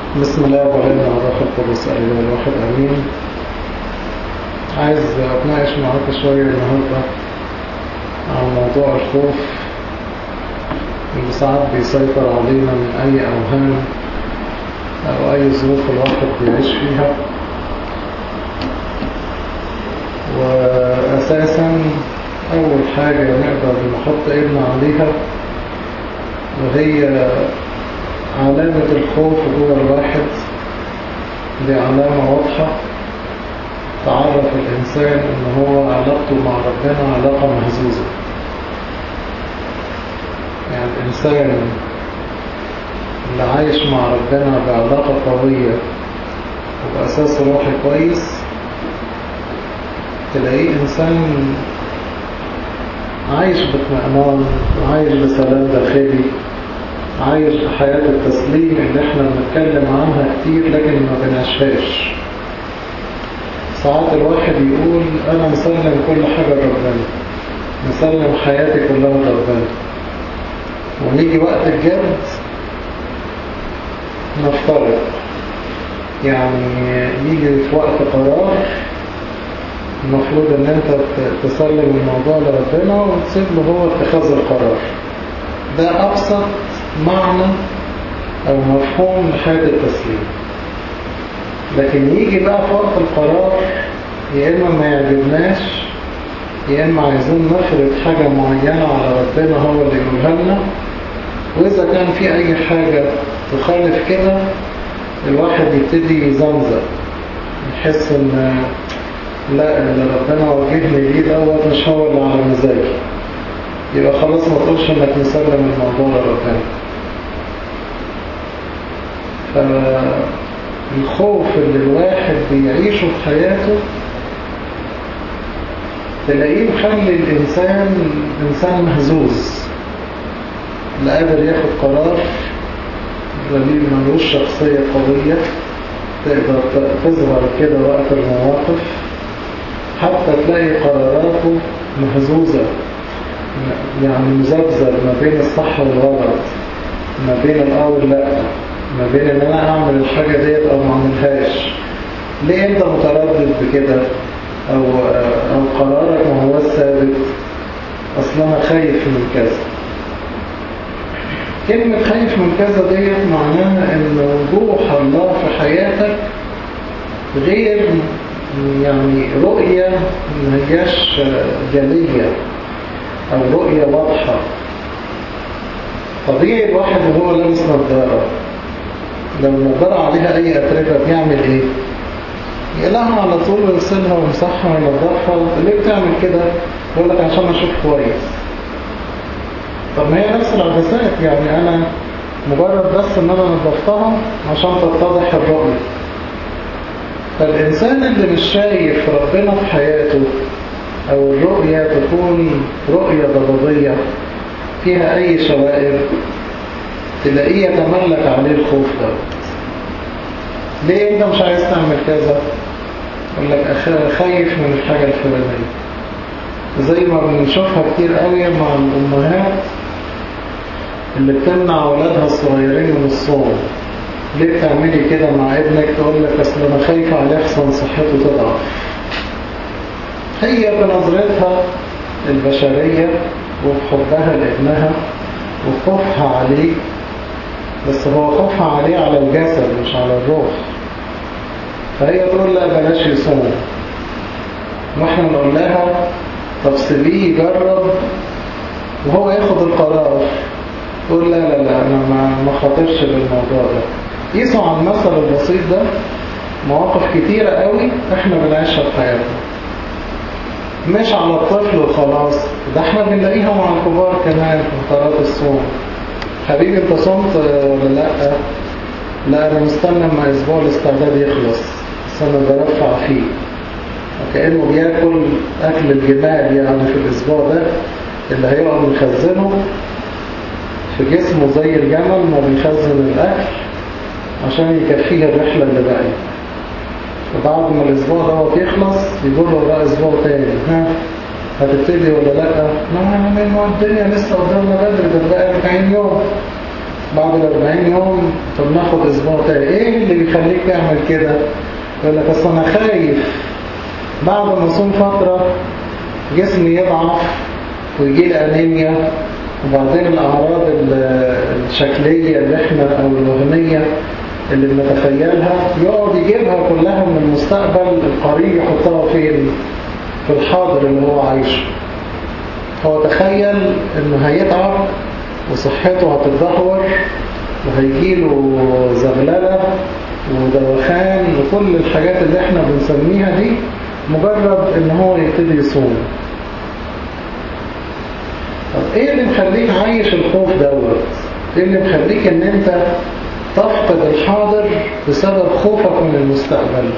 بسم الله والابن والروح القدس الاله الواحد امين عايز اتناقش معاك شويه النهارده عن موضوع الخوف اللي ساعات بيسيطر علينا من اي اوهام او اي ظروف الواحد بيعيش فيها واساسا اول حاجه نقدر نحط ايدنا عليها وهي علامة الخوف جوه الواحد دي علامة واضحة تعرف الإنسان إن هو علاقته مع ربنا علاقة مهزوزة يعني الإنسان اللي عايش مع ربنا بعلاقة قوية وبأساس روحي كويس تلاقيه إنسان عايش باطمئنان عايش بسلام داخلي عايش حياة التسليم اللي احنا بنتكلم عنها كتير لكن ما بنعيشهاش ساعات الواحد يقول انا مسلم كل حاجة لربنا مسلم حياتي كلها لربنا ونيجي وقت الجد نفترض يعني يجي في وقت قرار المفروض ان انت تسلم الموضوع لربنا وتسيب له هو اتخاذ القرار ده ابسط معنى او مفهوم لحياة التسليم لكن يجي بقى في وقت القرار يا اما ما يعجبناش يا اما عايزين نفرض حاجة معينة على ربنا هو اللي يقولها لنا واذا كان في اي حاجة تخالف كده الواحد يبتدي يزمزق يحس ان لا اللي ربنا وجهني ليه دوت مش هو اللي على مزاجي يبقى خلاص ما تقولش انك مسلم الموضوع لربنا فالخوف اللي الواحد بيعيشه في حياته تلاقيه مخلي الإنسان إنسان مهزوز لا قادر ياخد قرار دليل ملوش شخصية قوية تقدر تظهر كده وقت المواقف حتى تلاقي قراراته مهزوزة يعني مذبذب ما بين الصح والغلط ما بين الاه واللا ما بين ان انا اعمل الحاجة ديت او ما اعملهاش ليه انت متردد بكده او او قرارك ما هو الثابت اصلا انا خايف من كذا كلمة خايف من كذا ديت معناها ان وضوح الله في حياتك غير يعني رؤية ما هياش جلية أو رؤية واضحة طبيعي الواحد وهو لابس نظارة لو النظارة عليها أي أتربة بيعمل إيه؟ يقلعها على طول ويغسلها ويمسحها وينظفها ليه بتعمل كده؟ يقول لك عشان أشوف كويس طب ما هي نفس العدسات يعني أنا مجرد بس إن أنا نظفتها عشان تتضح الرؤية فالإنسان اللي مش شايف ربنا في حياته أو الرؤية تكون رؤية ضبابية فيها أي شوائب تلاقيه يتملك عليه الخوف ده ليه أنت مش عايز تعمل كذا يقول لك خايف من الحاجة الفلانية زي ما بنشوفها كتير قوي مع الأمهات اللي بتمنع أولادها الصغيرين من الصوم ليه بتعملي كده مع ابنك تقول لك أصل أنا خايفة عليه أحسن صحته تضعف هي بنظرتها البشرية وبحبها لابنها وخوفها عليه بس هو خوفها عليه على الجسد مش على الروح فهي تقول لا بلاش يصوم واحنا نقول لها طب سيبيه يجرب وهو ياخد القرار تقول لا لا لا انا ما خاطرش بالموضوع ده قيسوا على المثل البسيط ده مواقف كتيرة قوي احنا بنعيشها في حياتنا مش على الطفل وخلاص ده احنا بنلاقيها مع الكبار كمان في فترات الصوم حبيبي انت صمت ولا لا لا انا مستنى لما اسبوع الاستعداد يخلص بس انا برفع فيه وكأنه بياكل اكل الجمال يعني في الاسبوع ده اللي هيقعد يخزنه في جسمه زي الجمل ما بيخزن الاكل عشان يكفيه الرحلة اللي باقيه وبعد ما الاسبوع دوت يخلص يقول له بقى اسبوع تاني ها هتبتدي ولا لا؟ ما من الدنيا لسه قدامنا بدري ده بقى 40 يوم بعد ال 40 يوم طب ناخد اسبوع تاني ايه اللي بيخليك تعمل كده يقول لك اصل انا خايف بعد ما اصوم فتره جسمي يضعف ويجي لي انيميا وبعدين الاعراض الشكليه اللي احنا او الوهميه اللي بنتخيلها يقعد يجيبها كلها من المستقبل القريب يحطها فين في الحاضر اللي هو عايشه هو تخيل انه هيتعب وصحته هتتدهور وهيجيله زغللة ودوخان وكل الحاجات اللي احنا بنسميها دي مجرد ان هو يبتدي يصوم طب ايه اللي مخليك عايش الخوف دوت ايه اللي مخليك ان انت تفقد الحاضر بسبب خوفك من المستقبل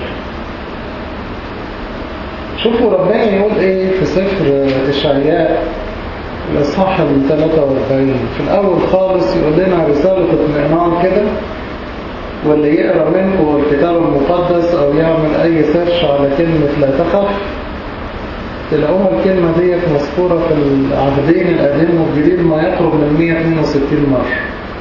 شوفوا ربنا يقول ايه في سفر اشعياء الاصحاح ال 43 في الاول خالص يقول لنا رسالة اطمئنان كده واللي يقرا منكم الكتاب المقدس او يعمل اي سيرش على كلمة لا تخف تلاقوها الكلمة ديت مذكورة في العهدين القديم والجديد ما يقرب من 162 مرة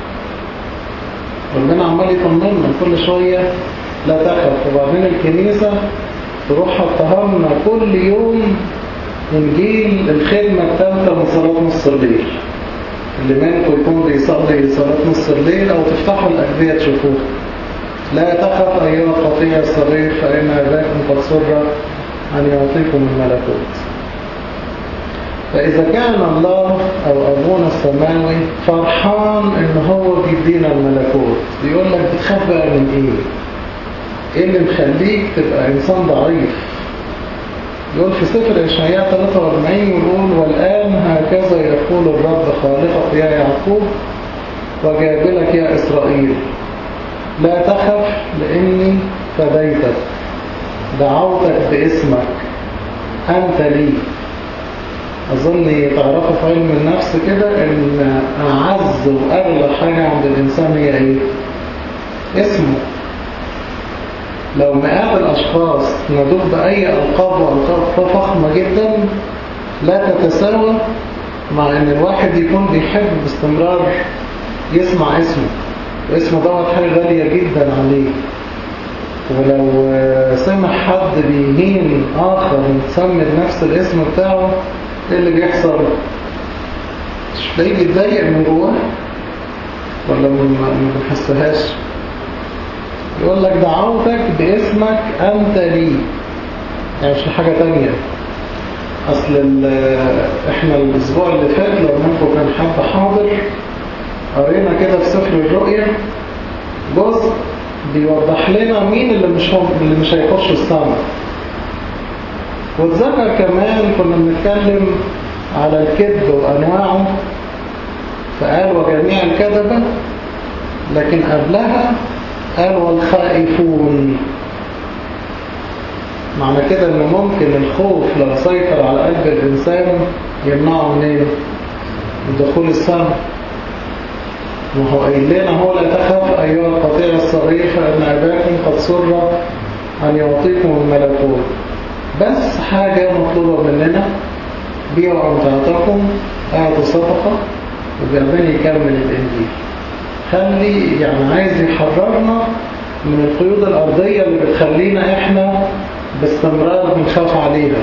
ربنا عمال يطمنا كل شوية لا تخف وبعدين الكنيسة تروح حطها لنا كل يوم إنجيل الخدمة الثالثة من صلاة نص الليل اللي منكم يكون بيصلي صلاة نص الليل أو تفتحوا الأجبية تشوفوه لا تخف أيها القطيع الصغير فإن أباكم قد سر أن يعطيكم الملكوت فإذا كان الله أو أبونا السماوي فرحان إن هو بيدينا الملكوت بيقول لك بتخاف بقى من إيه؟ إيه اللي مخليك تبقى إنسان ضعيف؟ يقول في سفر إشعياء 43 يقول والآن هكذا يقول الرب خالقك يا يعقوب وجابلك يا إسرائيل لا تخف لإني فديتك دعوتك باسمك أنت لي أظن تعرفوا في علم النفس كده إن أعز وأغلى حاجة عند الإنسان هي إيه؟ اسمه لو مئات الأشخاص ندوب بأي ألقاب وألقاب فخمة جدا لا تتساوى مع أن الواحد يكون بيحب باستمرار يسمع اسمه واسمه دوت حاجة غالية جدا عليه ولو سمع حد بيهين آخر متسمى بنفس الاسم بتاعه ايه اللي بيحصل؟ مش تلاقيه بيتضايق من جواه ولا ما بنحسهاش؟ يقول لك دعوتك باسمك أنت لي يعني مش حاجة تانية أصل إحنا الأسبوع اللي فات لو منكم كان حد حاضر قرينا كده في سفر الرؤيا جزء بيوضح لنا مين اللي مش هم اللي مش هيخش السماء واتذكر كمان كنا بنتكلم على الكذب وأنواعه فقال وجميع الكذبة لكن قبلها قال والخائفون معنى كده ان ممكن الخوف لو سيطر على قلب الانسان يمنعه منين من دخول السماء وهو قايل لنا هو لا تخاف ايها القطيع الصغير فان اباكم قد سر ان يعطيكم الملكوت بس حاجة مطلوبة مننا بيعوا امتعتكم اعطوا صدقة وبعدين يكمل الانجيل خلي يعني عايز يحررنا من القيود الأرضية اللي بتخلينا إحنا باستمرار بنخاف عليها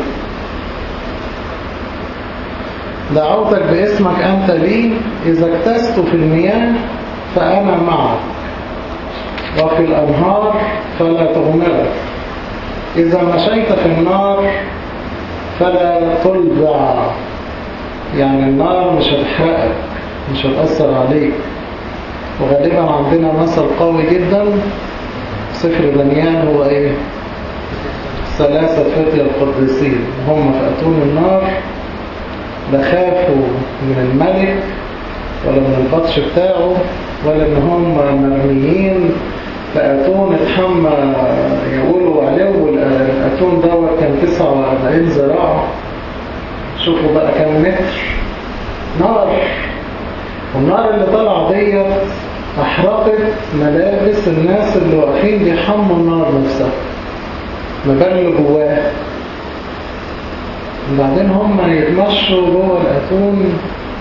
دعوتك باسمك أنت لي إذا اكتست في المياه فأنا معك وفي الأنهار فلا تغمرك إذا مشيت في النار فلا تلبع يعني النار مش هتحرقك مش هتأثر عليك وغالبا عندنا مثل قوي جدا سفر دانيال هو ايه ثلاثة فتية القديسين هم في أتون النار لا خافوا من الملك ولا من البطش بتاعه ولا ان هم مرميين فأتون اتحمى يقولوا عليه الأتون دوت كان 49 ذراع شوفوا بقى كام متر نار والنار اللي طلع ديت احرقت ملابس الناس اللي واقفين بيحموا النار نفسها مبان اللي جواها وبعدين هم يتمشوا جوه الاتون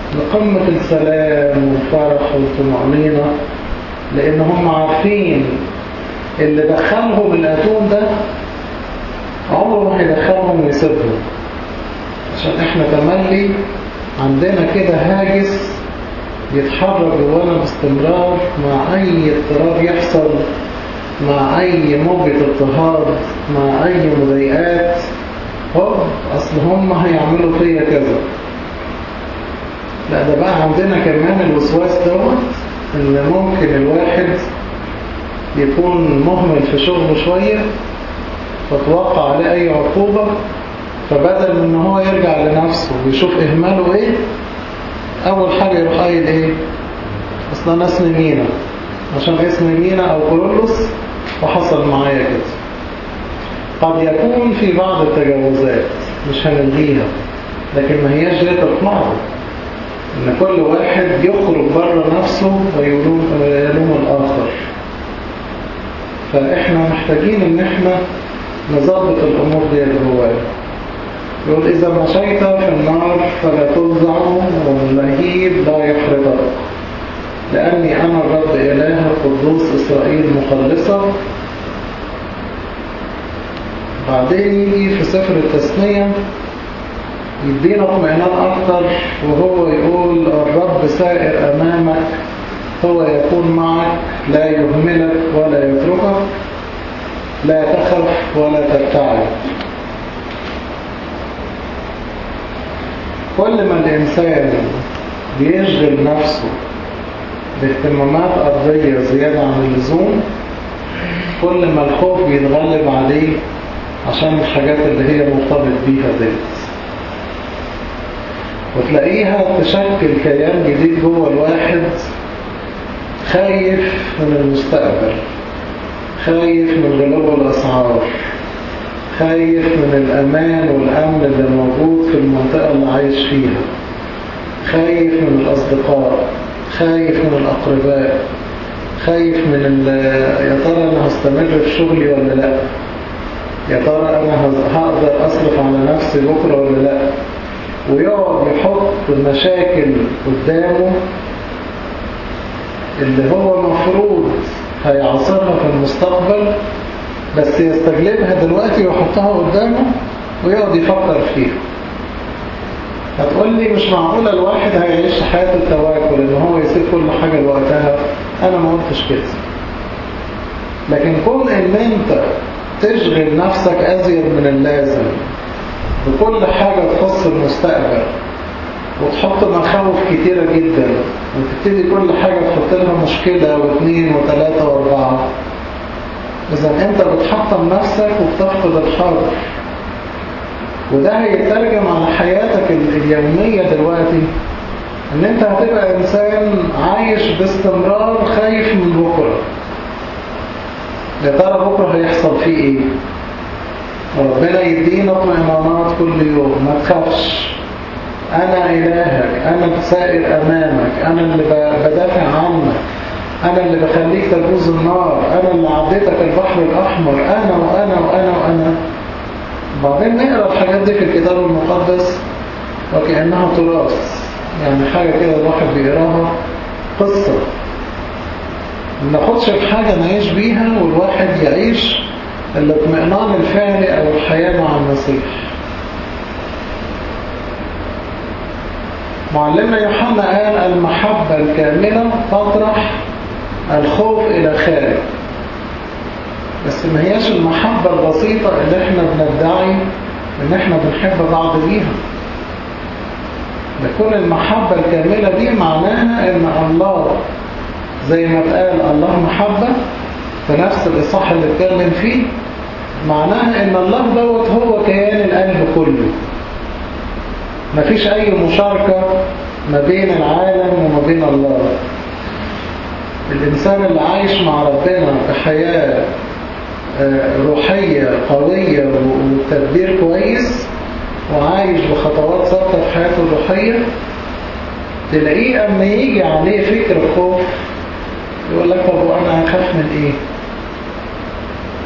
لقمة السلام والفرح والطمأنينة لأن هم عارفين اللي دخلهم الأتون ده عمره ما هيدخلهم ويسيبهم عشان احنا تملي عندنا كده هاجس يتحرك جوانا باستمرار مع أي اضطراب يحصل مع أي موجة اضطهاد مع أي مضايقات هوب أصل هم هيعملوا فيا كذا لا ده بقى عندنا كمان الوسواس دوت إن ممكن الواحد يكون مهمل في شغله شوية فتوقع عليه أي عقوبة فبدل من ان هو يرجع لنفسه ويشوف إهماله إيه أول حاجة يروح قايل إيه أصلا أنا اسمي مينا عشان اسم مينا أو كورولوس وحصل معايا كده قد يكون في بعض التجاوزات مش هنلغيها لكن ما هياش دي تقنعه ان كل واحد يخرج بره نفسه ويلوم الآخر فإحنا محتاجين ان احنا نظبط الأمور دي جوانا يقول إذا مشيت في النار فلا تفزع واللهيب لا يحرقك لأني أنا الرب إله القدوس إسرائيل مخلصة بعدين يجي في سفر التسمية يدينا اطمئنان أكتر وهو يقول الرب سائر أمامك هو يكون معك لا يهملك ولا يتركك لا تخف ولا ترتعب كل ما الإنسان بيشغل نفسه باهتمامات أرضية زيادة عن اللزوم كل ما الخوف بيتغلب عليه عشان الحاجات اللي هي مرتبط بيها ديت وتلاقيها تشكل كيان جديد جوه الواحد خايف من المستقبل خايف من غلو الأسعار خايف من الأمان والأمن اللي موجود في المنطقة اللي عايش فيها خايف من الأصدقاء خايف من الأقرباء خايف من يا ترى أنا هستمر في شغلي ولا لا يا ترى أنا هقدر أصرف على نفسي بكرة ولا لا ويقعد يحط مشاكل قدامه اللي هو مفروض هيعاصرها في المستقبل بس يستجلبها دلوقتي ويحطها قدامه ويقعد يفكر فيها هتقول لي مش معقولة الواحد هيعيش حياة التواكل ان هو يسيب كل حاجة لوقتها انا ما قلتش كده لكن كون ان انت تشغل نفسك ازيد من اللازم بكل حاجة تخص المستقبل وتحط مخاوف كتيرة جدا وتبتدي كل حاجة تحط لها مشكلة واثنين وثلاثة واربعة إذا أنت بتحطم نفسك وبتفقد الحاضر وده هيترجم على حياتك اليومية دلوقتي ان انت هتبقى انسان عايش باستمرار خايف من بكرة يا ترى بكرة هيحصل فيه ايه ربنا يدينا اطمئنانات كل يوم ما تخافش انا الهك انا سائر امامك انا اللي بدافع عنك انا اللي بخليك تجوز النار انا اللي عديتك البحر الاحمر انا وانا وانا وانا بعدين نقرأ الحاجات دي في الكتاب المقدس وكأنها تراث يعني حاجة كده الواحد بيقراها قصة ما ناخدش في حاجة نعيش بيها والواحد يعيش الاطمئنان الفعلي أو الحياة مع المسيح معلمنا يوحنا قال المحبة الكاملة تطرح الخوف إلى خارج بس ما هياش المحبة البسيطة اللي احنا بندعي ان احنا بنحب بعض بيها لكل المحبة الكاملة دي معناها ان الله زي ما اتقال الله محبة في نفس الإصحاح اللي اتكلم فيه معناها ان الله دوت هو كيان القلب كله مفيش اي مشاركة ما بين العالم وما بين الله الإنسان اللي عايش مع ربنا بحياة روحية قوية وتدبير كويس وعايش بخطوات ثابتة في حياته الروحية تلاقيه أما يجي عليه فكر خوف يقول لك طب وأنا هخاف من إيه؟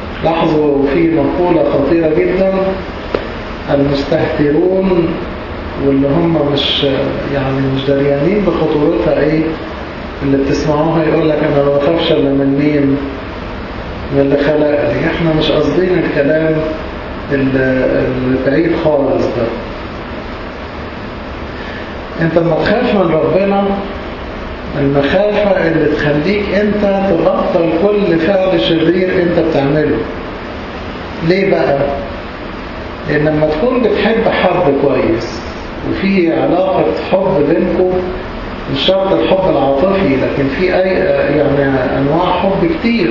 لاحظوا في مقولة خطيرة جدا المستهترون واللي هم مش يعني مش دريانين بخطورتها ايه اللي بتسمعوها يقول لك انا ما بخافش الا من مين من اللي خلقني احنا مش قاصدين الكلام البعيد خالص ده انت لما تخاف من ربنا المخافة اللي تخليك انت تبطل كل فعل شرير انت بتعمله ليه بقى لان لما تكون بتحب حد كويس وفي علاقة حب بينكم مش شرط الحب العاطفي لكن في اي يعني انواع حب كتير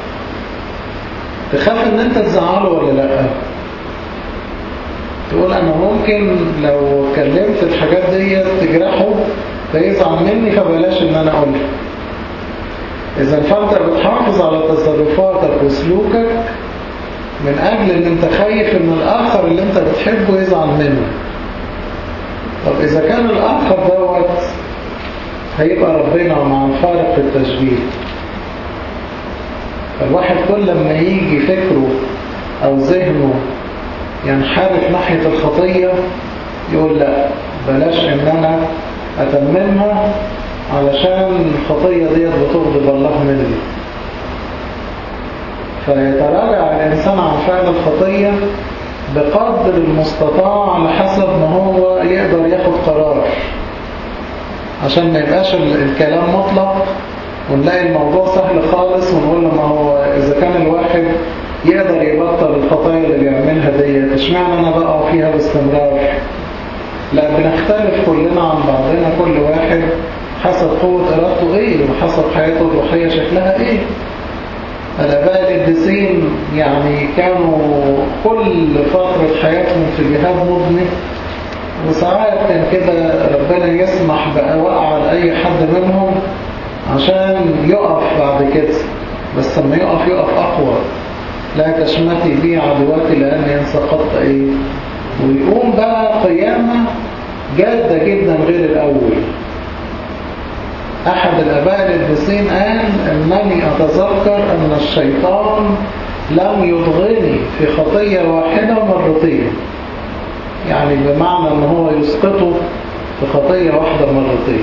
تخاف ان انت تزعله ولا لا تقول انا ممكن لو كلمت الحاجات دي تجرحه فيزعل مني فبلاش ان انا اقولها اذا فانت بتحافظ على تصرفاتك وسلوكك من اجل ان انت خايف ان الاخر اللي انت بتحبه يزعل منك طب اذا كان الاخر دوت هيبقى ربنا مع الفارق في التشبيه فالواحد كل لما يجي فكره او ذهنه ينحرف ناحية الخطية يقول لا بلاش ان انا اتممها علشان الخطية ديت بتغضب الله مني فيتراجع الانسان عن فعل الخطية بقدر المستطاع على حسب ما هو يقدر ياخد قرار عشان ما يبقاش الكلام مطلق ونلاقي الموضوع سهل خالص ونقول ما هو إذا كان الواحد يقدر يبطل الخطايا اللي بيعملها ديت اشمعنى أنا بقع فيها باستمرار لا بنختلف كلنا عن بعضنا كل واحد حسب قوة إرادته إيه وحسب حياته الروحية شكلها إيه الآباء القديسين يعني كانوا كل فترة حياتهم في جهاد مضني وساعات كان كده ربنا يسمح بوقع لأي حد منهم عشان يقف بعد كده بس لما يقف يقف أقوى لا تشمتي بي عدواتي لأني إن سقطت إيه ويقوم بقى قيامة جادة جدا غير الأول أحد الأباء القديسين قال أنني أتذكر أن الشيطان لم يضغني في خطية واحدة مرتين يعني بمعنى أن هو يسقطه في خطية واحدة مرتين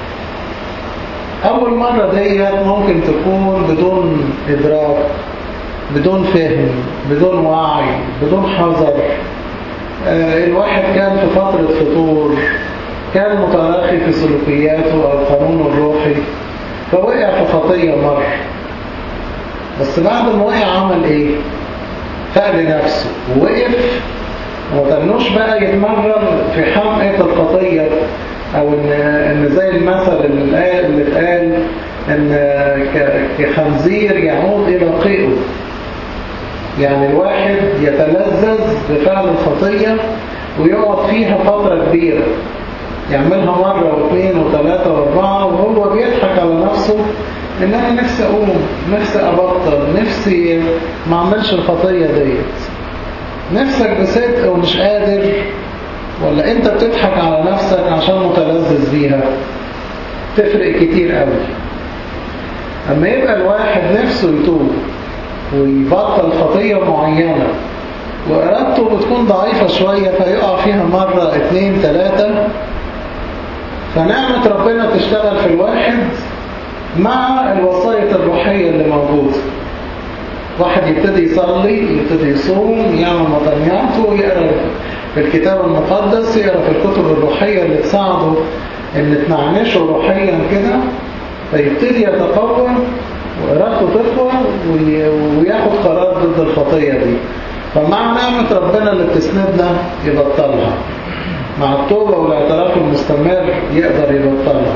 أول مرة ديت ممكن تكون بدون إدراك بدون فهم بدون وعي بدون حذر آه الواحد كان في فترة فطور كان متراخي في سلوكياته أو قانونه الروحي فوقع في خطية مرة بس بعد ما وقع عمل إيه؟ فاق لنفسه ووقف ومتنوش بقى يتمرن في حمقة الخطية أو إن, إن زي المثل اللي اللي اتقال إن كخنزير يعود إلى قيئه يعني الواحد يتلذذ بفعل الخطية ويقعد فيها فترة كبيرة يعملها مرة واثنين وثلاثة واربعة وهو بيضحك على نفسه ان انا نفسي اقوم نفسي ابطل نفسي ما اعملش الخطية ديت نفسك بصدق ومش قادر ولا انت بتضحك على نفسك عشان متلذذ بيها تفرق كتير قوي اما يبقى الواحد نفسه يتوب ويبطل خطية معينة وإرادته بتكون ضعيفة شوية فيقع فيها مرة اتنين تلاتة فنعمة ربنا تشتغل في الواحد مع الوصاية الروحية اللي موجودة واحد يبتدي يصلي يبتدي يصوم يعمل مطنياته يقرأ في الكتاب المقدس يقرأ في الكتب الروحية اللي تساعده ان تنعنشه روحيا كده فيبتدي يتقوى وإرادته تقوى وياخد قرار ضد الخطية دي فمع نعمة ربنا اللي بتسندنا يبطلها مع التوبة والاعتراف المستمر يقدر يبطلها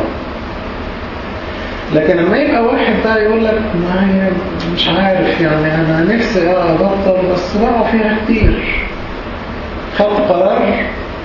لكن لما يبقى واحد بقى يقول لك ما مش عارف يعني انا نفسي ابطل بس بقى فيها كتير خد قرار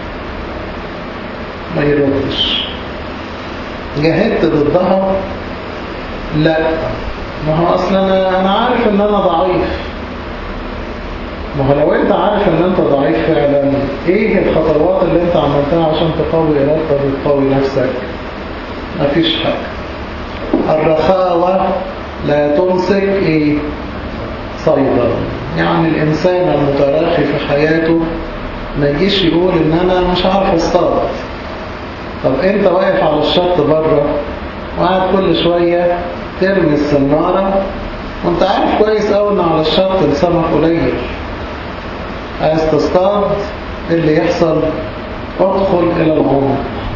ما يردش جاهدت ضدها لا ما هو اصلا انا انا عارف ان انا ضعيف ما هو لو انت عارف ان انت ضعيف فعلا ايه الخطوات اللي انت عملتها عشان تقوي ارادتك وتقوي نفسك مفيش حاجه الرخاوة لا تمسك ايه صيدا يعني الانسان المتراخي في حياته ما يجيش يقول ان انا مش عارف اصطاد طب انت واقف على الشط بره وقاعد كل شوية ترمي السنارة وانت عارف كويس قوي ان على الشط السمك قليل عايز تصطاد اللي يحصل ادخل الى العمق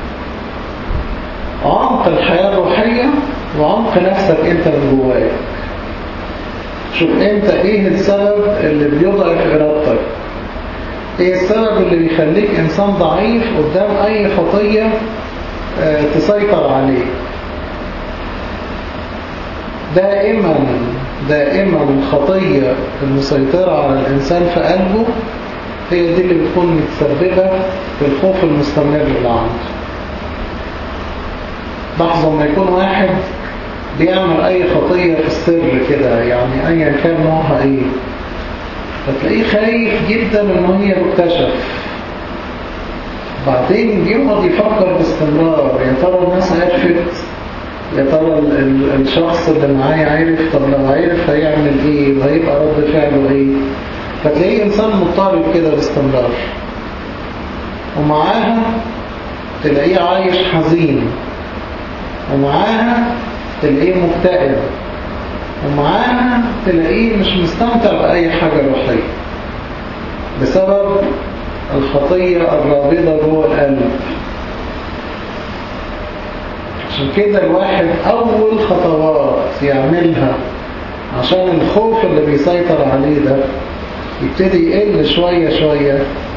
عمق الحياة الروحية وعمق نفسك انت من جواك شوف انت ايه السبب اللي بيضعف ارادتك ايه السبب اللي بيخليك انسان ضعيف قدام اي خطية اه تسيطر عليه دائما دائما الخطية المسيطرة على الانسان في قلبه هي دي اللي بتكون متسببة في الخوف المستمر اللي عنده لحظة ما يكون واحد بيعمل اي خطية في السر كده يعني ايا كان نوعها ايه فتلاقيه خايف جدا ان هي تكتشف بعدين يقعد يفكر باستمرار يا ترى الناس عرفت يا ترى الشخص اللي معايا عرف طب لو عرف هيعمل ايه وهيبقى رد فعله ايه فتلاقيه انسان مضطرب كده باستمرار ومعاها تلاقيه عايش حزين ومعاها تلاقيه مكتئب ومعاها تلاقيه مش مستمتع بأي حاجة روحية بسبب الخطية الرابضة جوه القلب عشان كده الواحد أول خطوات يعملها عشان الخوف اللي بيسيطر عليه ده يبتدي يقل شوية شوية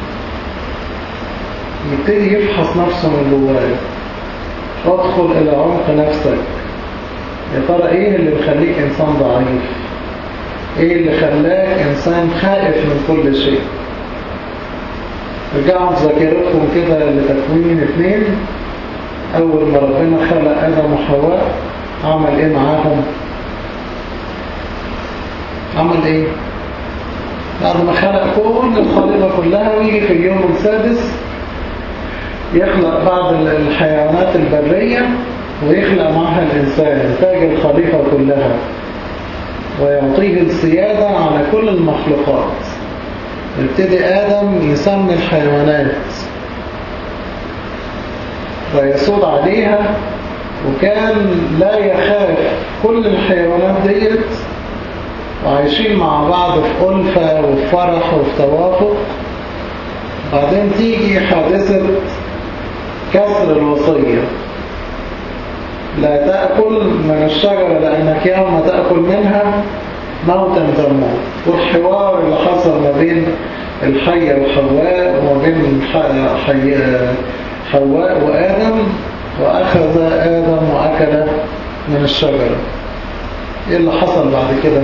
يبتدي يفحص نفسه من جواه وادخل إلى عمق نفسك يا ترى ايه اللي بيخليك انسان ضعيف ايه اللي خلاك انسان خائف من كل شيء رجعوا ذاكرتكم كده لتكوين اثنين اول ما ربنا خلق ادم وحواء عمل ايه معاهم عمل ايه بعد ما خلق كل الخليقة كلها ويجي في اليوم السادس يخلق بعض الحيوانات البرية ويخلق معها الإنسان تاج الخليقة كلها ويعطيه السيادة على كل المخلوقات يبتدي آدم يسمي الحيوانات ويسود عليها وكان لا يخاف كل الحيوانات ديت وعايشين مع بعض في ألفة وفي فرح وفي توافق بعدين تيجي حادثة كسر الوصية لا تأكل من الشجرة لأنك يوم تأكل منها موتا تموت والحوار اللي حصل ما بين الحية وحواء وما بين حواء وآدم وأخذ آدم وأكل من الشجرة إيه اللي حصل بعد كده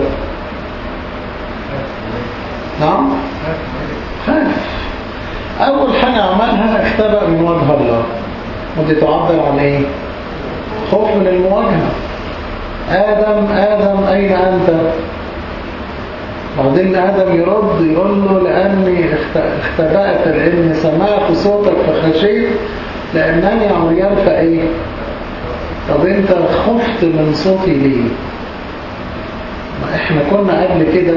نعم خاف أول حاجة عملها اختبأ من وجه الله ودي تعبر عن إيه خوف من المواجهة آدم آدم أين أنت بعدين آدم يرد يقول له لأني اختبأت لأني سمعت صوتك فخشيت لأنني عريان فإيه طب أنت خفت من صوتي ليه ما إحنا كنا قبل كده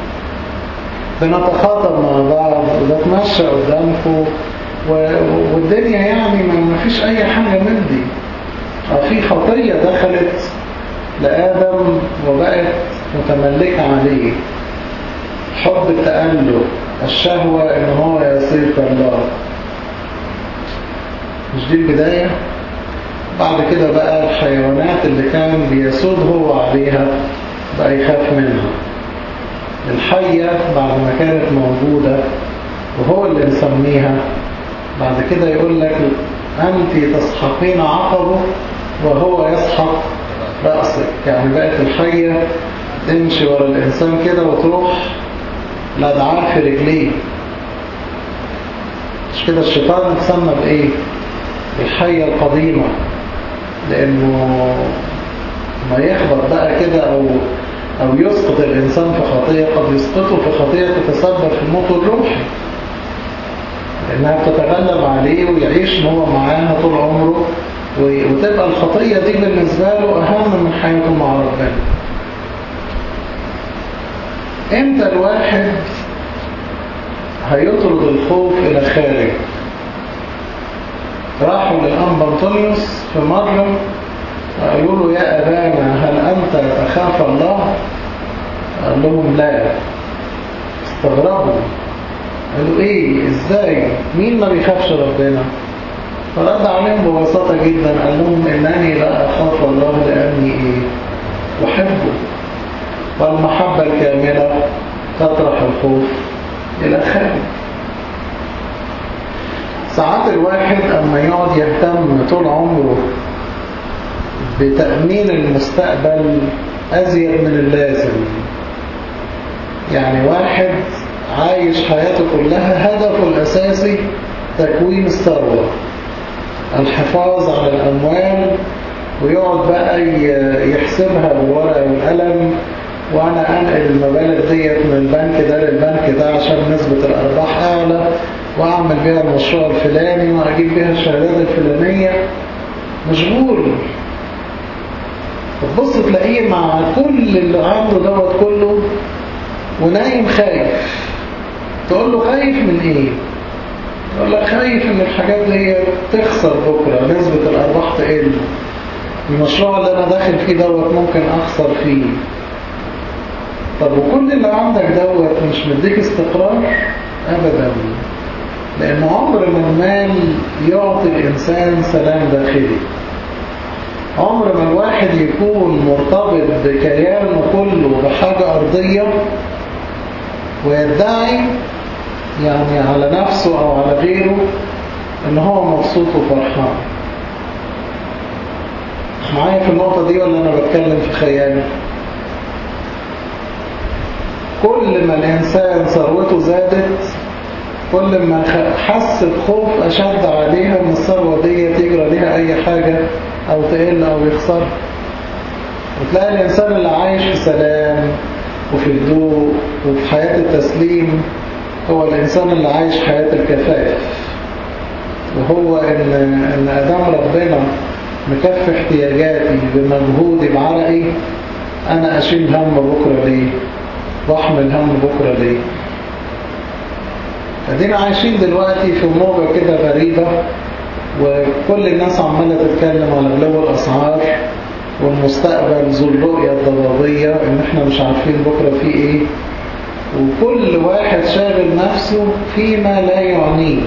بنتخاطب مع بعض وبتمشى قدامكم والدنيا يعني ما فيش أي حاجة من دي في خطية دخلت لآدم وبقت متملكة عليه حب التأله الشهوة ان هو يصير كالله مش دي البداية بعد كده بقى الحيوانات اللي كان بيسود هو عليها بقى يخاف منها الحية بعد ما كانت موجودة وهو اللي مسميها بعد كده يقول لك أنت تسحقين عقبه وهو يسحق رأسك يعني بقت الحية تمشي ورا الإنسان كده وتروح لأدعاء في رجليه مش كده الشيطان اتسمى بإيه الحية القديمة لأنه ما يخبط بقى كده أو أو يسقط الإنسان في خطية قد يسقطه في خطية تتسبب في موته الروحي لأنها بتتغلب عليه ويعيش هو معاها طول عمره وتبقى الخطية دي بالنسبة له أهم من حياته مع ربنا امتى الواحد هيطرد الخوف إلى خارج راحوا للأنبا أنطونيوس في مرة قالوا له يا أبانا هل أنت تخاف الله؟ قال لهم لا استغربوا قالوا إيه إزاي مين ما بيخافش ربنا فرد عليهم ببساطة جدا قال لهم إنني لا أخاف الله لأني إيه أحبه والمحبة الكاملة تطرح الخوف إلى خارج ساعات الواحد أما يقعد يهتم طول عمره بتأمين المستقبل أزيد من اللازم يعني واحد عايش حياته كلها هدفه الأساسي تكوين الثروة الحفاظ على الأموال ويقعد بقى يحسبها بالورقة والقلم وأنا أنقل المبالغ ديت من البنك ده للبنك ده عشان نسبة الأرباح أعلى وأعمل بيها المشروع الفلاني وأجيب بيها الشهادات الفلانية مشغول تبص تلاقيه مع كل اللي عنده دوت كله ونايم خايف تقول له خايف من ايه يقول لك خايف ان الحاجات دي تخسر بكرة نسبة الارباح تقل المشروع اللي انا داخل فيه دوت ممكن اخسر فيه طب وكل اللي عندك دوت مش مديك استقرار ابدا لان عمر ما المال يعطي الانسان سلام داخلي عمر ما الواحد يكون مرتبط بكيانه كله بحاجة أرضية ويدعي يعني على نفسه أو على غيره إن هو مبسوط وفرحان معايا في النقطة دي ولا أنا بتكلم في خيال كل ما الإنسان ثروته زادت كل ما حس بخوف أشد عليها من الثروة دي تجرى ليها أي حاجة أو تقل أو يخسر وتلاقي الإنسان اللي عايش في سلام وفي هدوء وفي حياة التسليم هو الإنسان اللي عايش حياة الكفاف وهو إن, إن أدام ربنا مكفي احتياجاتي بمجهودي بعرقي أنا أشيل هم بكرة ليه وأحمل هم بكرة ليه فدينا عايشين دلوقتي في موجة كده غريبة وكل الناس عمالة تتكلم على غلو الأسعار والمستقبل ذو الرؤية الضبابية ان احنا مش عارفين بكرة فيه ايه وكل واحد شاغل نفسه فيما لا يعنيه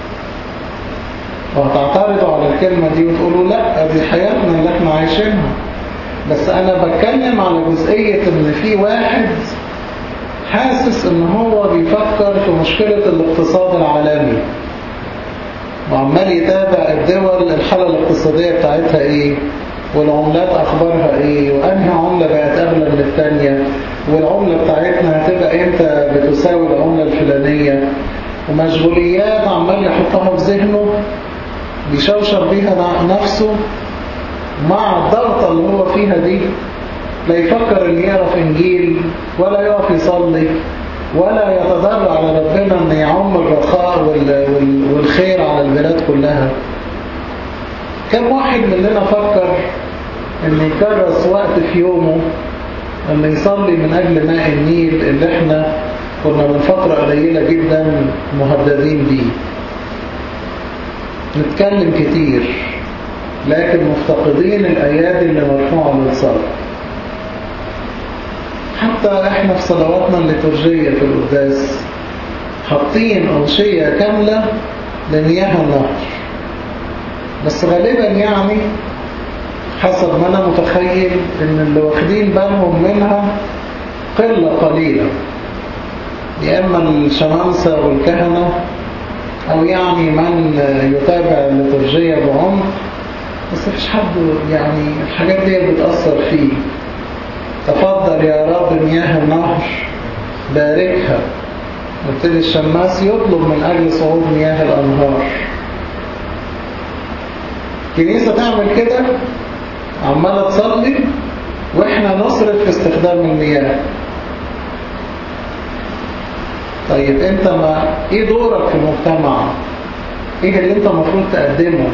وهتعترضوا على الكلمة دي وتقولوا لا دي حياتنا اللي احنا عايشينها بس انا بتكلم على جزئية ان في واحد حاسس ان هو بيفكر في مشكلة الاقتصاد العالمي وعمال يتابع الدول الحالة الاقتصادية بتاعتها ايه والعملات اخبارها ايه وانهي عملة بقت اغلى من التانية والعملة بتاعتنا هتبقى امتى بتساوي العملة الفلانية ومشغوليات عمال يحطها في ذهنه بيشوشر بيها نفسه مع الضغطة اللي هو فيها دي لا يفكر ان يقرا في انجيل ولا يقف يصلي ولا يتضرع على ربنا ان يعم الرخاء والخير على البلاد كلها كم واحد مننا فكر ان يكرس وقت في يومه ان يصلي من اجل ماء النيل اللي احنا كنا من فترة قليلة جدا مهددين بيه نتكلم كتير لكن مفتقدين الايادي اللي مرفوعة للصلاة حتى احنا في صلواتنا الليتورجية في القداس حاطين أنشية كاملة لمياه النهر بس غالبا يعني حسب ما أنا متخيل إن اللي واخدين بالهم منها قلة قليلة يا إما الشمامسة والكهنة أو يعني من يتابع الليتورجية بعمق بس مفيش حد يعني الحاجات دي بتأثر فيه تفضل يا رب مياه النهر باركها وابتدي الشماس يطلب من أجل صعود مياه الأنهار الكنيسة تعمل كده عمالة تصلي وإحنا نصرف في استخدام المياه طيب أنت ما إيه دورك في المجتمع إيه اللي أنت المفروض تقدمه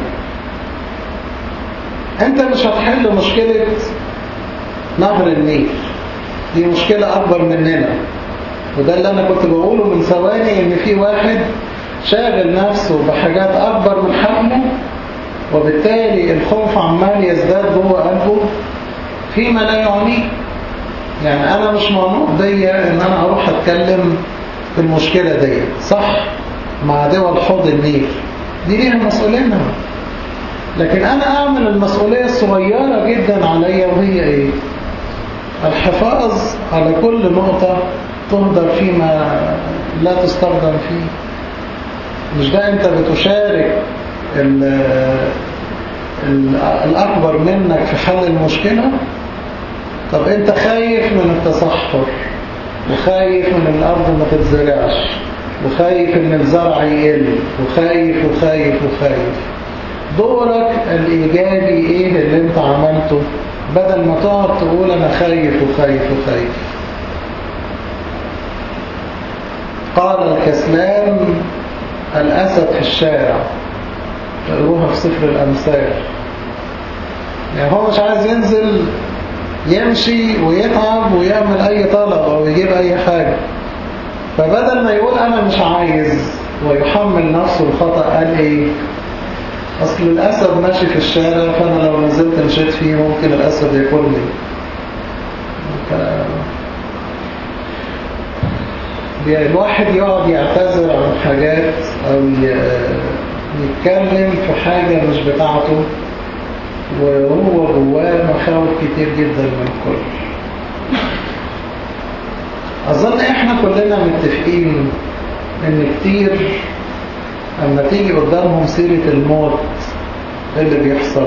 أنت مش هتحل مشكلة نهر النيل دي مشكلة أكبر مننا وده اللي أنا كنت بقوله من ثواني إن في واحد شاغل نفسه بحاجات أكبر من حجمه وبالتالي الخوف عمال يزداد جوه قلبه فيما لا يعنيه يعني أنا مش منوط بيا إن أنا أروح أتكلم في المشكلة دي صح مع دول حوض النيل دي ليها مسؤولينها لكن أنا أعمل المسؤولية الصغيرة جدا عليا وهي إيه الحفاظ على كل نقطة تهدر فيما لا تستخدم فيه مش ده أنت بتشارك ال ال الأكبر منك في حل المشكلة طب أنت خايف من التصحر وخايف من الأرض ما تتزرعش وخايف ان الزرع يقل وخايف وخايف وخايف دورك الإيجابي إيه اللي انت عملته بدل ما تقعد تقول أنا خايف وخايف وخايف قال الكسلان الأسد في الشارع تقروها في سفر الأمثال يعني هو مش عايز ينزل يمشي ويتعب ويعمل أي طلب أو يجيب أي حاجة فبدل ما يقول أنا مش عايز ويحمل نفسه الخطأ قال إيه أصل الأسد ماشي في الشارع فأنا لو نزلت مشيت فيه ممكن الأسد ياكلني الواحد يقعد يعتذر عن حاجات أو يتكلم في حاجة مش بتاعته وهو جواه مخاوف كتير جدا من الكل أظن إحنا كلنا متفقين إن كتير أما تيجي قدامهم سيرة الموت إيه اللي بيحصل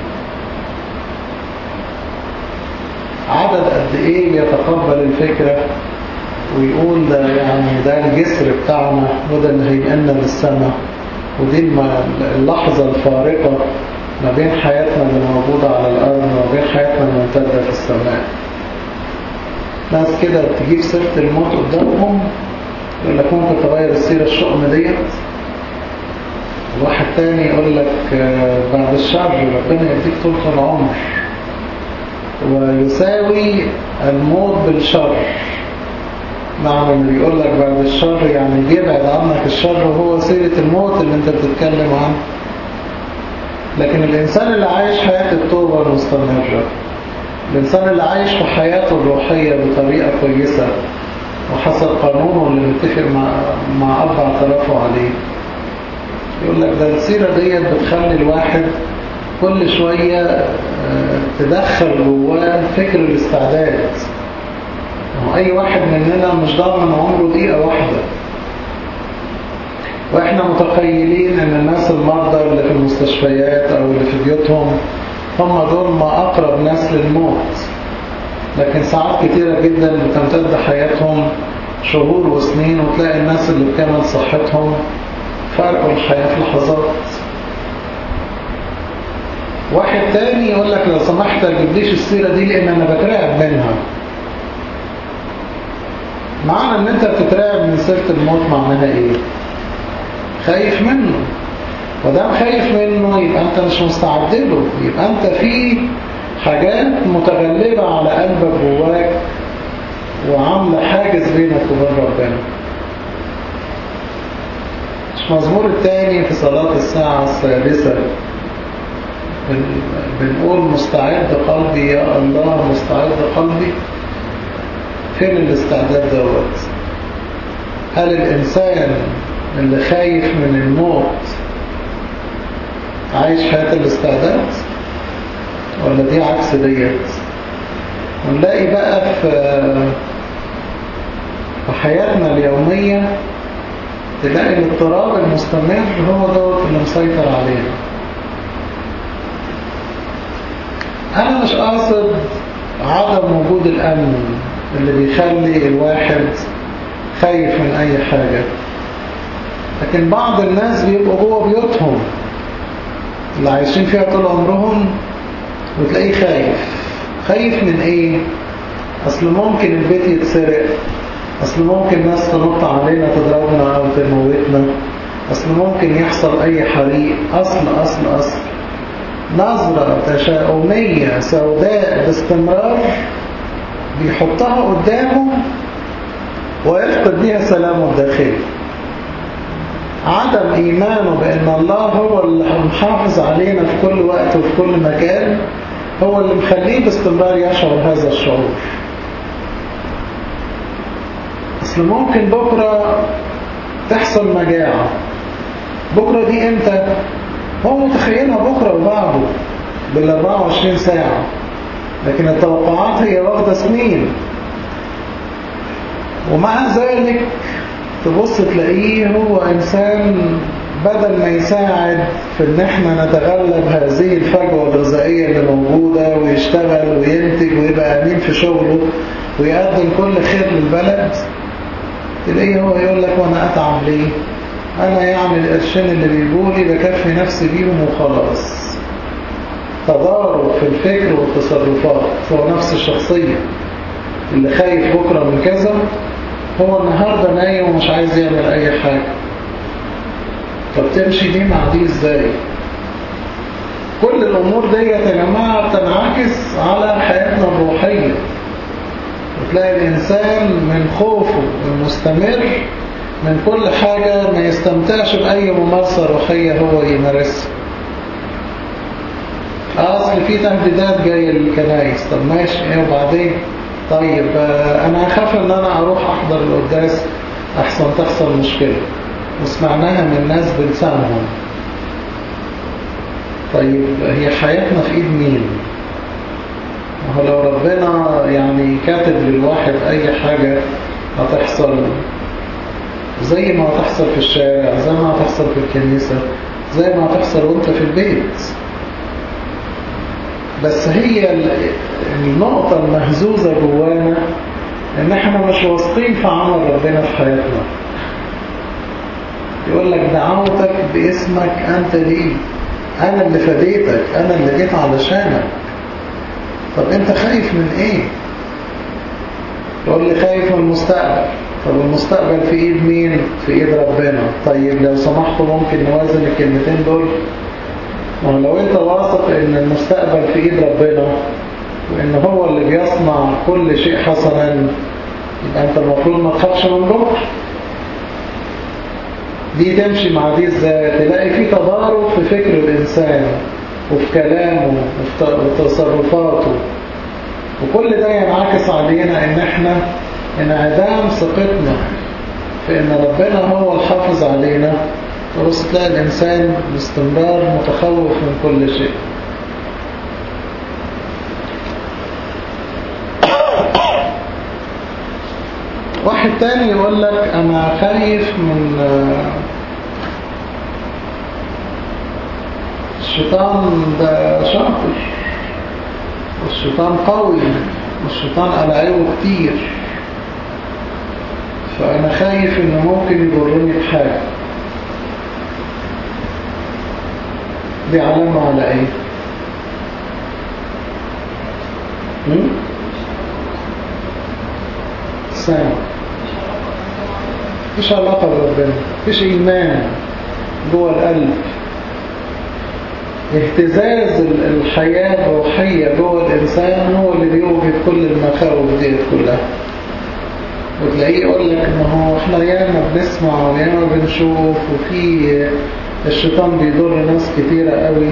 عدد قد إيه يتقبل الفكرة ويقول ده يعني ده الجسر بتاعنا وده اللي هينقلنا للسماء ودي اللحظة الفارقة ما بين حياتنا اللي موجودة على الأرض وما بين حياتنا الممتدة في السماء ناس كده تجيب سيرة الموت قدامهم يقول لك ممكن تغير السيرة الشؤم ديت واحد تاني يقول لك بعد الشر ربنا يديك طولة العمر ويساوي الموت بالشر معنى اللي بيقول لك بعد الشر يعني بيبعد عنك الشر وهو سيرة الموت اللي انت بتتكلم عنه لكن الإنسان اللي عايش حياة التوبة المستمرة الإنسان اللي عايش في حياته الروحية بطريقة كويسة وحسب قانونه اللي متفق مع, مع أب اعترافه عليه يقول لك ده السيرة ديت بتخلي الواحد كل شوية تدخل جواه فكر الاستعداد أي واحد مننا مش ضامن عمره دقيقة واحدة وإحنا متخيلين أن الناس المرضى اللي في المستشفيات أو اللي في بيوتهم هم دول ما أقرب ناس للموت لكن ساعات كتيرة جدا بتمتد حياتهم شهور وسنين وتلاقي الناس اللي بكامل صحتهم فرقوا الحياة في لحظات واحد تاني يقول لك لو سمحت تجيبليش السيرة دي لأن أنا بترعب منها معنى ان انت بتترعب من سيرة الموت معناها ايه خايف منه ودام خايف منه يبقى انت مش مستعد له يبقى انت في حاجات متغلبة على قلبك جواك وعاملة حاجز بينك وبين ربنا مش مزمور التاني في صلاة الساعة السادسة بنقول مستعد قلبي يا الله مستعد قلبي فين الاستعداد دوت هل الإنسان اللي خايف من الموت عايش حياة الاستعداد ولا دي عكس ديت ونلاقي بقى في في حياتنا اليومية تلاقي الاضطراب المستمر هو دوت اللي مسيطر علينا أنا مش قاصد عدم وجود الأمن اللي بيخلي الواحد خايف من أي حاجة لكن بعض الناس بيبقوا جوه بيوتهم اللي عايشين فيها طول عمرهم وتلاقيه خايف خايف من ايه اصل ممكن البيت يتسرق اصل ممكن ناس تنط علينا تضربنا او تموتنا اصل ممكن يحصل اي حريق اصل اصل اصل نظرة تشاؤمية سوداء باستمرار بيحطها قدامه ويفتح تديها سلامه الداخلي عدم إيمانه بأن الله هو اللي محافظ علينا في كل وقت وفي كل مكان هو اللي مخليه باستمرار يشعر هذا الشعور أصل ممكن بكرة تحصل مجاعة بكرة دي امتى هو متخيلها بكرة وبعده بال 24 ساعة لكن التوقعات هي واخدة سنين ومع ذلك تبص تلاقيه هو إنسان بدل ما يساعد في ان احنا نتغلب هذه الفجوة الغذائية اللي موجودة ويشتغل وينتج ويبقى امين في شغله ويقدم كل خير للبلد تلاقيه هو يقول لك وانا اتعب ليه انا يعني القرشين اللي بيجولي بكفي نفسي بيهم وخلاص تضارب في الفكر والتصرفات هو نفس الشخصية اللي خايف بكرة من كذا هو النهاردة نايم ومش عايز يعمل اي حاجة طب تمشي دي مع دي ازاي كل الامور دي يا جماعة بتنعكس على حياتنا الروحية وتلاقي الانسان من خوفه المستمر من كل حاجة ما يستمتعش بأي ممارسة روحية هو يمارسها أصل في تهديدات جاية للكنايس طب ماشي ايه وبعدين طيب أنا أخاف أن أنا أروح أحضر القداس أحسن تحصل مشكلة وسمعناها من ناس بلسانهم طيب هي حياتنا في ايد مين هو لو ربنا يعني كاتب للواحد اي حاجة هتحصل زي ما هتحصل في الشارع زي ما هتحصل في الكنيسة زي ما هتحصل وانت في البيت بس هي النقطة المهزوزة جوانا ان احنا مش واثقين في عمل ربنا في حياتنا يقول لك دعوتك باسمك أنت لي أنا اللي فديتك أنا اللي جيت علشانك طب أنت خايف من إيه يقول لي خايف من المستقبل طب المستقبل في إيد مين في إيد ربنا طيب لو سمحتوا ممكن نوازن الكلمتين دول ولو أنت واثق إن المستقبل في إيد ربنا وإن هو اللي بيصنع كل شيء حسنا يبقى أنت المفروض ما تخافش من بكره دي تمشي مع دي ازاي تلاقي في تضارب في فكر الإنسان وفي كلامه وفي تصرفاته وكل ده ينعكس علينا ان احنا انعدام ثقتنا في ان ربنا هو الحافظ علينا تبص تلاقي الإنسان باستمرار متخوف من كل شيء واحد تاني يقول لك أنا خايف من الشيطان ده شاطر والشيطان قوي والشيطان ألعبه كتير فأنا خايف إنه ممكن يضرني بحاجة دي علامة على إيه؟ سامع مفيش علاقة بربنا مفيش إيمان جوه القلب اهتزاز الحياة الروحية جوه الإنسان هو اللي بيوجد كل المخاوف دي كلها وتلاقيه يقول لك ما هو احنا ياما بنسمع وياما بنشوف وفي الشيطان بيضر ناس كتيرة قوي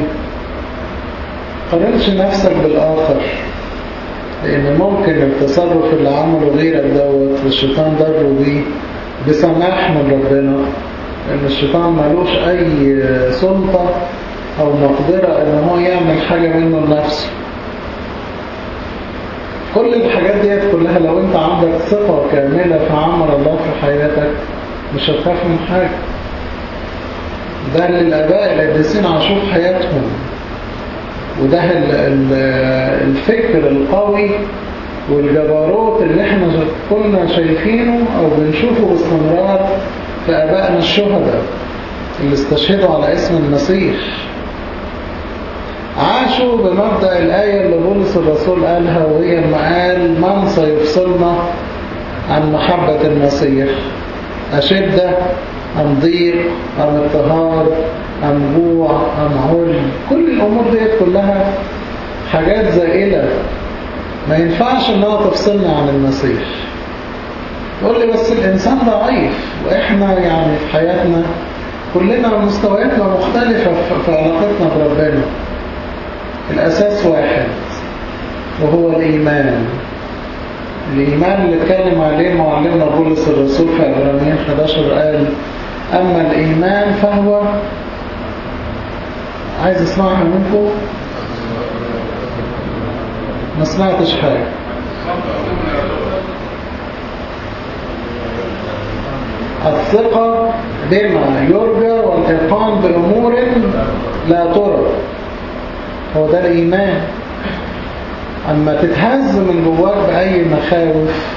قارنش نفسك بالآخر لأن ممكن التصرف اللي عمله غيرك دوت والشيطان ضره بيه بسماح من ربنا لأن الشيطان ملوش أي سلطة أو مقدرة إن هو يعمل حاجة منه لنفسه كل الحاجات ديت كلها لو أنت عندك ثقة كاملة في عمل الله في حياتك مش هتخاف من حاجة ده اللي الآباء القديسين عاشوا في حياتهم وده الفكر القوي والجبروت اللي احنا كنا شايفينه او بنشوفه باستمرار في ابائنا الشهداء اللي استشهدوا على اسم المسيح عاشوا بمبدأ الآية اللي بولس الرسول قالها وهي ما قال من سيفصلنا عن محبة المسيح أشدة أم ضيق أم اضطهاد أم جوع أم عري كل الأمور ديت كلها حاجات زائلة ما ينفعش انها تفصلنا عن المسيح يقول لي بس الإنسان ضعيف وإحنا يعني في حياتنا كلنا مستوياتنا مختلفة في علاقتنا بربنا الأساس واحد وهو الإيمان الإيمان اللي اتكلم عليه معلمنا بولس الرسول في عبرانيين 11 قال أما الإيمان فهو عايز اسمعها منكم ما سمعتش حاجة الثقة بما يرجى والإيقان بأمور لا ترى هو ده الإيمان أما تتهز من جواك بأي مخاوف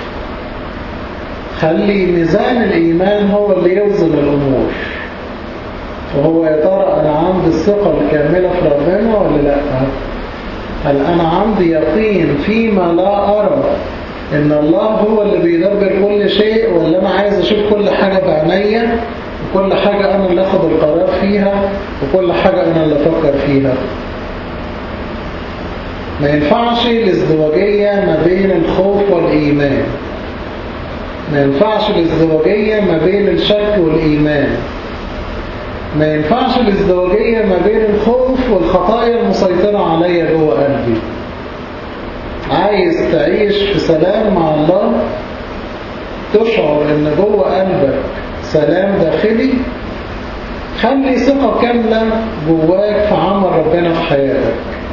خلي ميزان الإيمان هو اللي يوزن الأمور وهو يا ترى أنا عندي الثقة الكاملة في ربنا ولا لأ هل أنا عندي يقين فيما لا أرى إن الله هو اللي بيدبر كل شيء ولا أنا عايز أشوف كل حاجة بعينيا وكل حاجة أنا اللي أخذ القرار فيها وكل حاجة أنا اللي أفكر فيها ما ينفعش الازدواجية ما بين الخوف والإيمان ما ينفعش الازدواجية ما بين الشك والإيمان ما ينفعش الازدواجية ما بين الخوف والخطايا المسيطرة عليا جوه قلبي عايز تعيش في سلام مع الله تشعر ان جوه قلبك سلام داخلي خلي ثقة كاملة جواك في عمل ربنا في حياتك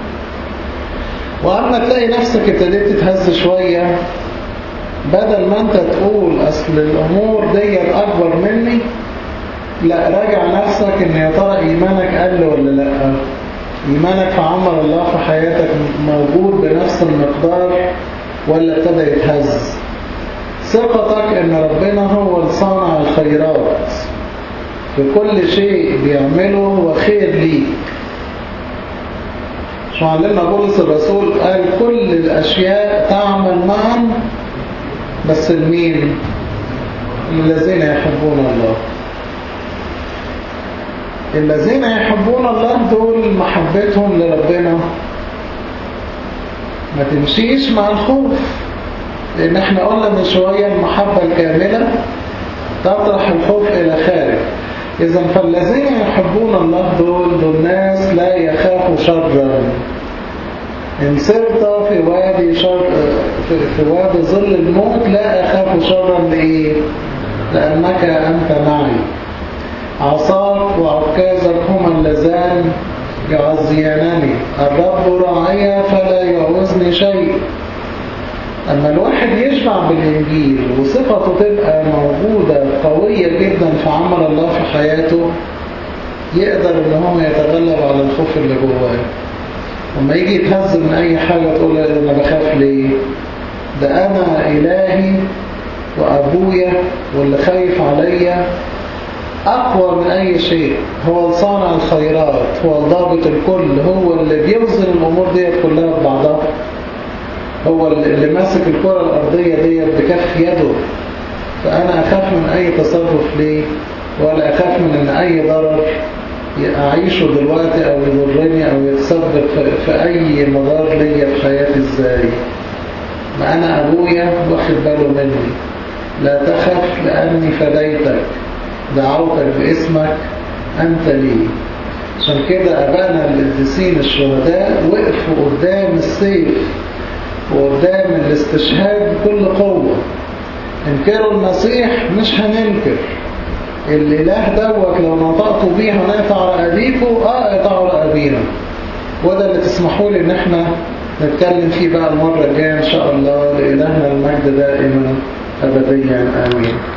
وأما تلاقي نفسك ابتديت تتهز شوية بدل ما انت تقول أصل الأمور دي الأكبر مني لا راجع نفسك ان يا ترى إيمانك قل ولا لا إيمانك في عمل الله في حياتك موجود بنفس المقدار ولا ابتدى يتهز ثقتك ان ربنا هو الصانع الخيرات في كل شيء بيعمله هو خير ليك مش معلمنا بولس الرسول قال كل الأشياء تعمل معا بس المين الذين يحبون الله الذين يحبون الله دول محبتهم لربنا ما تمشيش مع الخوف لأن احنا قلنا من شوية المحبة الكاملة تطرح الخوف إلى خارج إذا فالذين يحبون الله دول دول ناس لا يخافوا شرا إن سرت في وادي شر في, في وادي ظل الموت لا أخاف شرا لإيه؟ لأنك أنت معي عصاك وعكازك هما اللذان يعزيانني الرب راعي فلا يعوزني شيء أما الواحد يشبع بالإنجيل وثقته تبقى موجودة قوية جدا في عمل الله في حياته يقدر ان هو يتغلب على الخوف اللي جواه لما يجي يتهز من أي حاجة تقول أنا بخاف ليه ده أنا إلهي وأبويا واللي خايف عليا أقوى من أي شيء هو صانع الخيرات هو ضابط الكل هو اللي بيوزن الأمور دي كلها ببعضها هو اللي ماسك الكرة الأرضية دي بكف يده فأنا أخاف من أي تصرف ليه ولا أخاف من أن أي ضرر أعيشه دلوقتي أو يضرني أو يتسبب في أي مضار ليا في حياتي إزاي ما أنا أبويا واخد باله مني لا تخف لأني فديتك دعوتك باسمك أنت لي عشان كده أبانا القديسين الشهداء وقفوا قدام السيف وقدام الاستشهاد بكل قوة انكروا المسيح مش هننكر الإله دوت لو نطقتوا بيه هنقطع رقابيكوا اه اقطعوا رقابينا وده اللي تسمحوا لي ان احنا نتكلم فيه بقى المرة الجاية ان شاء الله لإلهنا المجد دائما أبديا آمين